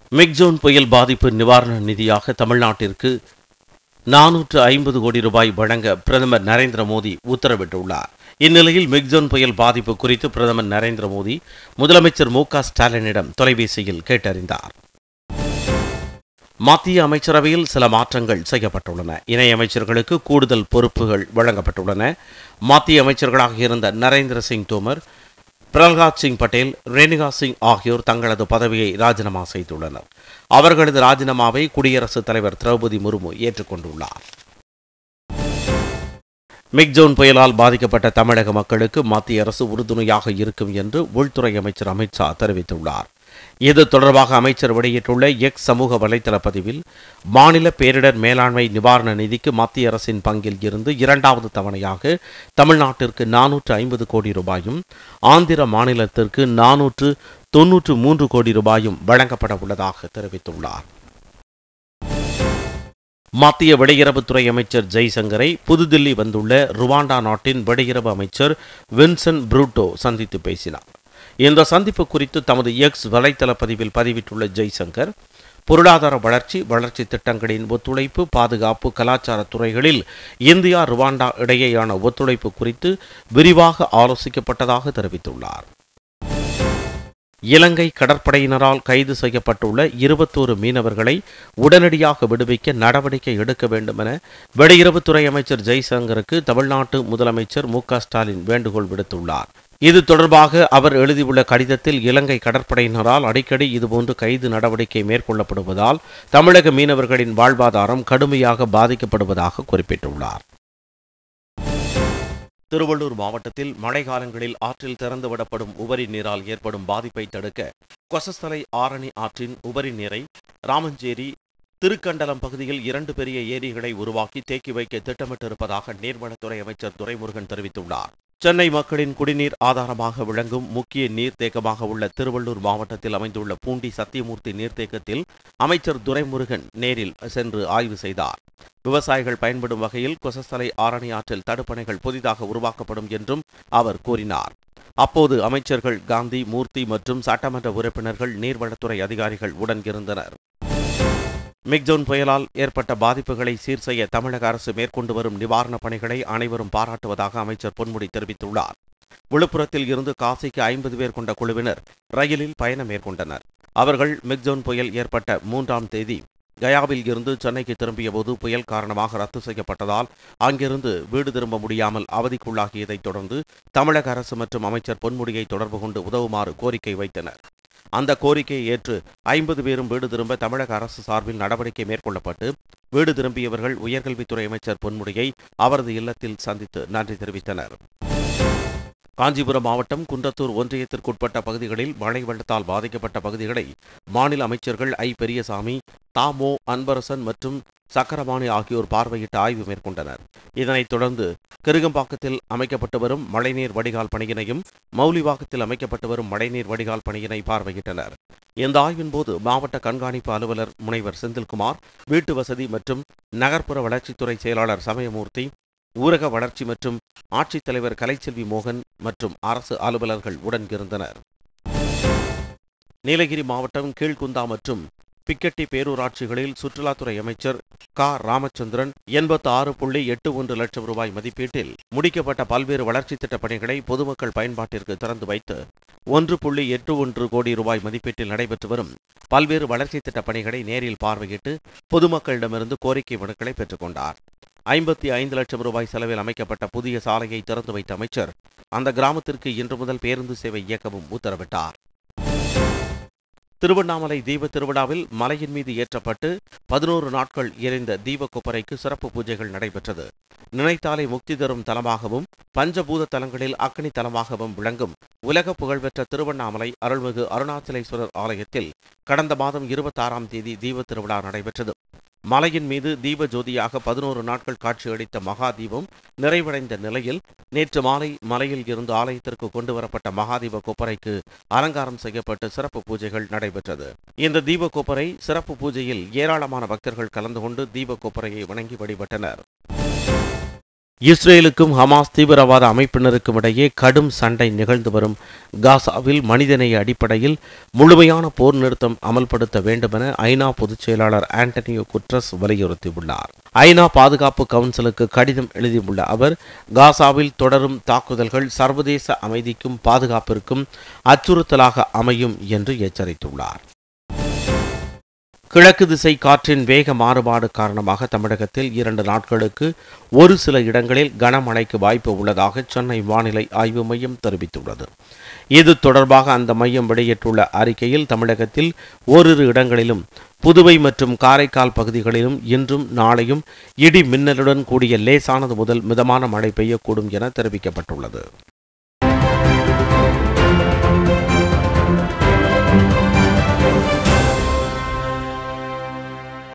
மிக்ஜோன் புயல் பாதிப்பு நிவாரண நிதியாக தமிழ்நாட்டிற்கு நானூற்று ஐம்பது கோடி ரூபாய் வழங்க பிரதமர் நரேந்திர மோடி உத்தரவிட்டுள்ளார் இந்நிலையில் மிக்ஜோன் புயல் பாதிப்பு குறித்து பிரதமர் நரேந்திர மோடி முதலமைச்சர் மு க ஸ்டாலினிடம் தொலைபேசியில் கேட்டறிந்தார் மத்திய அமைச்சரவையில் சில மாற்றங்கள் செய்யப்பட்டுள்ளன இணையமைச்சர்களுக்கு கூடுதல் பொறுப்புகள் வழங்கப்பட்டுள்ளன மத்திய அமைச்சர்களாக இருந்த நரேந்திர சிங் தோமர் பிரல்ஹாத் சிங் பட்டேல் ரேணுகா சிங் ஆகியோர் தங்களது பதவியை ராஜினாமா செய்துள்ளனர் அவர்களது ராஜினாமாவை குடியரசுத் தலைவர் திரௌபதி முர்மு ஏற்றுக்கொண்டுள்ளார் மிக்ஜோன் புயலால் பாதிக்கப்பட்ட தமிழக மக்களுக்கு மத்திய அரசு உறுதுணையாக இருக்கும் என்று உள்துறை அமைச்சர் அமித்ஷா தெரிவித்துள்ளார் இது தொடர்பாக அமைச்சர் வெளியிட்டுள்ள எக்ஸ் சமூக வலைதள பதிவில் மாநில பேரிடர் மேலாண்மை நிவாரண நிதிக்கு மத்திய அரசின் பங்கில் இருந்து இரண்டாவது தவணையாக தமிழ்நாட்டிற்கு நானூற்று ஐம்பது கோடி ரூபாயும் ஆந்திர மாநிலத்திற்கு நானூற்று தொன்னூற்று மூன்று கோடி ரூபாயும் வழங்கப்பட உள்ளதாக தெரிவித்துள்ளார் மத்திய வெளியுறவுத்துறை அமைச்சர் ஜெய்சங்கரை புதுதில்லி வந்துள்ள ருவாண்டா நாட்டின் வெளியுறவு அமைச்சர் வின்சென்ட் ப்ரூட்டோ சந்தித்து பேசினார் இந்த சந்திப்பு குறித்து தமது எக்ஸ் வலைத்தள பதிவில் பதிவிட்டுள்ள ஜெய்சங்கர் பொருளாதார வளர்ச்சி வளர்ச்சி திட்டங்களின் ஒத்துழைப்பு பாதுகாப்பு கலாச்சார துறைகளில் இந்தியா ருவாண்டா இடையேயான ஒத்துழைப்பு குறித்து விரிவாக ஆலோசிக்கப்பட்டதாக தெரிவித்துள்ளார் இலங்கை கடற்படையினரால் கைது செய்யப்பட்டுள்ள இருபத்தோரு மீனவர்களை உடனடியாக விடுவிக்க நடவடிக்கை எடுக்க வேண்டும் என வெளியுறவுத்துறை அமைச்சர் ஜெய்சங்கருக்கு தமிழ்நாட்டு முதலமைச்சர் மு க ஸ்டாலின் வேண்டுகோள் விடுத்துள்ளார் இது தொடர்பாக அவர் எழுதியுள்ள கடிதத்தில் இலங்கை கடற்படையினரால் அடிக்கடி இதுபோன்று கைது நடவடிக்கை மேற்கொள்ளப்படுவதால் தமிழக மீனவர்களின் வாழ்வாதாரம் கடுமையாக பாதிக்கப்படுவதாக குறிப்பிட்டுள்ளார் திருவள்ளூர் மாவட்டத்தில் மழைக்காலங்களில் ஆற்றில் திறந்துவிடப்படும் உபரி நீரால் ஏற்படும் பாதிப்பை தடுக்க கொசஸ்தலை ஆரணி ஆற்றின் உபரி நீரை ராமஞ்சேரி திருக்கண்டலம் பகுதியில் இரண்டு பெரிய ஏரிகளை உருவாக்கி தேக்கி வைக்க திட்டமிட்டிருப்பதாக நீர்வளத்துறை அமைச்சர் துரைமுருகன் தெரிவித்துள்ளார் சென்னை மக்களின் குடிநீர் ஆதாரமாக விளங்கும் முக்கிய நீர்த்தேக்கமாக உள்ள திருவள்ளூர் மாவட்டத்தில் அமைந்துள்ள பூண்டி சத்தியமூர்த்தி நீர்த்தேக்கத்தில் அமைச்சர் துரைமுருகன் நேரில் சென்று ஆய்வு செய்தார் விவசாயிகள் பயன்படும் வகையில் கொசஸ்தலை ஆரணி ஆற்றில் தடுப்பணைகள் புதிதாக உருவாக்கப்படும் என்றும் அவர் கூறினார் அப்போது அமைச்சர்கள் காந்தி மூர்த்தி மற்றும் சட்டமன்ற உறுப்பினர்கள் நீர்வளத்துறை அதிகாரிகள் உடன் இருந்தனர் மிக்ஜோன் புயலால் ஏற்பட்ட பாதிப்புகளை சீர் செய்ய தமிழக அரசு மேற்கொண்டு வரும் நிவாரணப் பணிகளை அனைவரும் பாராட்டுவதாக அமைச்சர் பொன்முடி தெரிவித்துள்ளார் விழுப்புரத்தில் இருந்து காசிக்கு ஐம்பது பேர் கொண்ட குழுவினர் ரயிலில் பயணம் மேற்கொண்டனர் அவர்கள் மிக்ஜோன் புயல் ஏற்பட்ட மூன்றாம் தேதி கயாவில் இருந்து சென்னைக்கு திரும்பியபோது புயல் காரணமாக ரத்து செய்யப்பட்டதால் அங்கிருந்து வீடு திரும்ப முடியாமல் அவதிக்குள்ளாகியதைத் தொடர்ந்து தமிழக அரசு மற்றும் அமைச்சர் பொன்முடியை தொடர்பு கொண்டு உதவுமாறு கோரிக்கை வைத்தனர் அந்த கோரிக்கையை ஏற்று ஐம்பது பேரும் வீடு திரும்ப தமிழக அரசு சார்பில் நடவடிக்கை மேற்கொள்ளப்பட்டு வீடு திரும்பியவர்கள் உயர்கல்வித்துறை அமைச்சர் பொன்முடியை அவரது இல்லத்தில் சந்தித்து நன்றி தெரிவித்தனர் காஞ்சிபுரம் மாவட்டம் குன்றத்தூர் ஒன்றியத்திற்குட்பட்ட பகுதிகளில் மழை வெள்ளத்தால் பாதிக்கப்பட்ட பகுதிகளை மாநில அமைச்சர்கள் ஐ பெரியசாமி தாமோ அன்பரசன் மற்றும் சக்கரபாணி ஆகியோர் பார்வையிட்டு ஆய்வு மேற்கொண்டனர் இதனைத் தொடர்ந்து கிருகம்பாக்கத்தில் அமைக்கப்பட்டு வரும் மழைநீர் வடிகால் பணியினையும் மௌலிவாக்கத்தில் அமைக்கப்பட்டு வரும் மழைநீர் வடிகால் பணியினை பார்வையிட்டனர் இந்த ஆய்வின் போது மாவட்ட கண்காணிப்பு அலுவலர் முனைவர் செந்தில்குமார் வீட்டு வசதி மற்றும் நகர்ப்புற வளர்ச்சித்துறை செயலாளர் சமயமூர்த்தி ஊரக வளர்ச்சி மற்றும் ஆட்சித்தலைவர் கலைச்செல்வி மோகன் மற்றும் அரசு அலுவலர்கள் உடன் இருந்தனர் நீலகிரி மாவட்டம் கீழ்குந்தா மற்றும் பிக்கட்டி பேரூராட்சிகளில் சுற்றுலாத்துறை அமைச்சர் க ராமச்சந்திரன் எண்பத்தி ஆறு புள்ளி எட்டு ஒன்று லட்சம் ரூபாய் மதிப்பீட்டில் முடிக்கப்பட்ட பல்வேறு வளர்ச்சித் திட்டப் பணிகளை பொதுமக்கள் பயன்பாட்டிற்கு திறந்து வைத்து ஒன்று புள்ளி எட்டு ஒன்று கோடி ரூபாய் மதிப்பீட்டில் நடைபெற்று வரும் பல்வேறு வளர்ச்சித் திட்டப் பணிகளை நேரில் பார்வையிட்டு பொதுமக்களிடமிருந்து கோரிக்கை மனுக்களை பெற்றுக்கொண்டார் ஐம்பத்தி ஐந்து லட்சம் ரூபாய் செலவில் அமைக்கப்பட்ட புதிய சாலையை திறந்து வைத்த அமைச்சர் அந்த கிராமத்திற்கு இன்று முதல் பேருந்து சேவை இயக்கவும் உத்தரவிட்டார் திருவண்ணாமலை தீப திருவிழாவில் மலையின் மீது ஏற்றப்பட்டு பதினோரு நாட்கள் எரிந்த தீப கொப்பரைக்கு சிறப்பு பூஜைகள் நடைபெற்றது நினைத்தாலே முக்தி தரும் தலமாகவும் பஞ்சபூத தலங்களில் அக்னி தலமாகவும் விளங்கும் உலக புகழ்பெற்ற திருவண்ணாமலை அருள்மிகு அருணாச்சலேஸ்வரர் ஆலயத்தில் கடந்த மாதம் இருபத்தாறாம் தேதி தீப திருவிழா நடைபெற்றது மலையின் மீது தீப ஜோதியாக பதினோரு நாட்கள் காட்சியளித்த மகா தீபம் நிறைவடைந்த நிலையில் நேற்று மாலை மலையில் இருந்து ஆலயத்திற்கு கொண்டு வரப்பட்ட மகாதீப கொப்பரைக்கு அலங்காரம் செய்யப்பட்டு சிறப்பு பூஜைகள் நடைபெற்றது இந்த தீப கொப்பரை சிறப்பு பூஜையில் ஏராளமான பக்தர்கள் கலந்து கொண்டு தீப கொப்பரையை வணங்கி வழிபட்டனர் இஸ்ரேலுக்கும் ஹமாஸ் தீவிரவாத அமைப்பினருக்கும் இடையே கடும் சண்டை நிகழ்ந்து வரும் காசாவில் மனிதநேய அடிப்படையில் முழுமையான போர் நிறுத்தம் அமல்படுத்த வேண்டுமென ஐநா பொதுச் செயலாளர் ஆண்டனியோ குட்ரஸ் வலியுறுத்தியுள்ளார் ஐநா பாதுகாப்பு கவுன்சிலுக்கு கடிதம் எழுதியுள்ள அவர் காசாவில் தொடரும் தாக்குதல்கள் சர்வதேச அமைதிக்கும் பாதுகாப்பிற்கும் அச்சுறுத்தலாக அமையும் என்று எச்சரித்துள்ளார் கிழக்கு திசை காற்றின் வேக மாறுபாடு காரணமாக தமிழகத்தில் இரண்டு நாட்களுக்கு ஒரு சில இடங்களில் கனமழைக்கு வாய்ப்பு உள்ளதாக சென்னை வானிலை ஆய்வு மையம் தெரிவித்துள்ளது இது தொடர்பாக அந்த மையம் வெளியிட்டுள்ள அறிக்கையில் தமிழகத்தில் ஓரிரு இடங்களிலும் புதுவை மற்றும் காரைக்கால் பகுதிகளிலும் இன்றும் நாளையும் இடி மின்னலுடன் கூடிய லேசானது முதல் மிதமான மழை பெய்யக்கூடும் என தெரிவிக்கப்பட்டுள்ளது